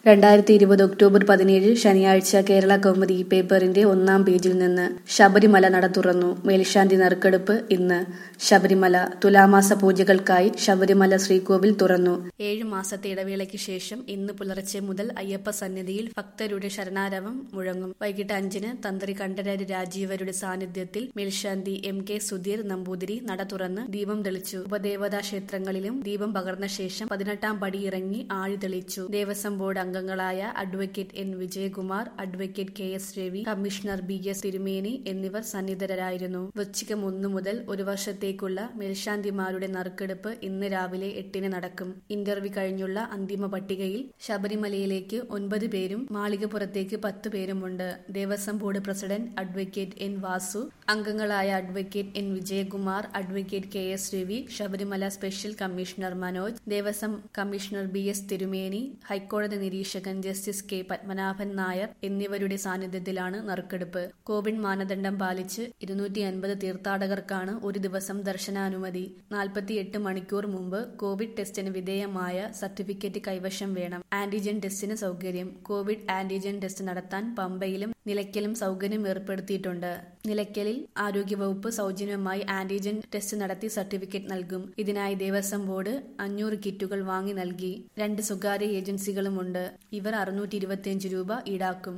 രണ്ടായിരത്തി ഇരുപത് ഒക്ടോബർ പതിനേഴ് ശനിയാഴ്ച കേരള കൗമുദി പേപ്പറിന്റെ ഒന്നാം പേജിൽ നിന്ന് ശബരിമല നട തുറന്നു മേൽശാന്തി നറുക്കെടുപ്പ് ഇന്ന് ശബരിമല തുലാമാസ പൂജകൾക്കായി ശബരിമല ശ്രീകോവിൽ തുറന്നു ഏഴ് മാസത്തെ ഇടവേളയ്ക്ക് ശേഷം ഇന്ന് പുലർച്ചെ മുതൽ അയ്യപ്പ സന്നിധിയിൽ ഭക്തരുടെ ശരണാരവം മുഴങ്ങും വൈകിട്ട് അഞ്ചിന് തന്ത്രി കണ്ഠരര് രാജീവരുടെ സാന്നിധ്യത്തിൽ മേൽശാന്തി എം കെ സുധീർ നമ്പൂതിരി നട തുറന്ന് ദീപം തെളിച്ചു ഉപദേവതാ ക്ഷേത്രങ്ങളിലും ദീപം പകർന്ന ശേഷം പതിനെട്ടാം പടി ഇറങ്ങി ആഴി തെളിച്ചു ദേവസ്വം ബോർഡ് അംഗങ്ങളായ advocate N Vijayakumar advocate K S Ravi commissioner B S Thirumeni എന്നിവർ സന്നിധരായിരുന്നു വൃശ്ചികം ഒന്നു മുതൽ ഒരു വർഷത്തേക്കുള്ള മേൽശാന്തിമാരുടെ നറുക്കെടുപ്പ് ഇന്ന് രാവിലെ എട്ടിന് നടക്കും ഇന്റർവ്യൂ കഴിഞ്ഞുള്ള അന്തിമ പട്ടികയിൽ ശബരിമലയിലേക്ക് ഒൻപത് പേരും മാളികപ്പുറത്തേക്ക് പത്ത് പേരുമുണ്ട് Devaswom board president advocate N Vasu അംഗങ്ങളായ advocate N Vijayakumar advocate K S Ravi Sabarimala special commissioner Manoj Devaswom commissioner B S Thirumeni ഹൈക്കോടതി നിരീക്ഷകൻ ജസ്റ്റിസ് കെ പത്മനാഭൻ നായർ എന്നിവരുടെ സാന്നിധ്യത്തിലാണ് നറുക്കെടുപ്പ് കോവിഡ് മാനദണ്ഡം പാലിച്ച് ഇരുന്നൂറ്റി അൻപത് തീർത്ഥാടകർക്കാണ് ഒരു ദിവസം ദർശനാനുമതി നാൽപ്പത്തിയെട്ട് മണിക്കൂർ മുമ്പ് കോവിഡ് ടെസ്റ്റിന് വിധേയമായ സർട്ടിഫിക്കറ്റ് കൈവശം വേണം ആന്റിജൻ ടെസ്റ്റിന് സൗകര്യം കോവിഡ് ആന്റിജൻ ടെസ്റ്റ് നടത്താൻ പമ്പയിലും നിലയ്ക്കലും സൗകര്യം ഏർപ്പെടുത്തിയിട്ടുണ്ട് നിലയ്ക്കലിൽ ആരോഗ്യവകുപ്പ് സൗജന്യമായി ആന്റിജൻ ടെസ്റ്റ് നടത്തി സർട്ടിഫിക്കറ്റ് നൽകും ഇതിനായി ദേവസ്വം ബോർഡ് അഞ്ഞൂറ് കിറ്റുകൾ വാങ്ങി നൽകി രണ്ട് സ്വകാര്യ ഏജൻസികളുമുണ്ട് ഇവർ അറുന്നൂറ്റി രൂപ ഈടാക്കും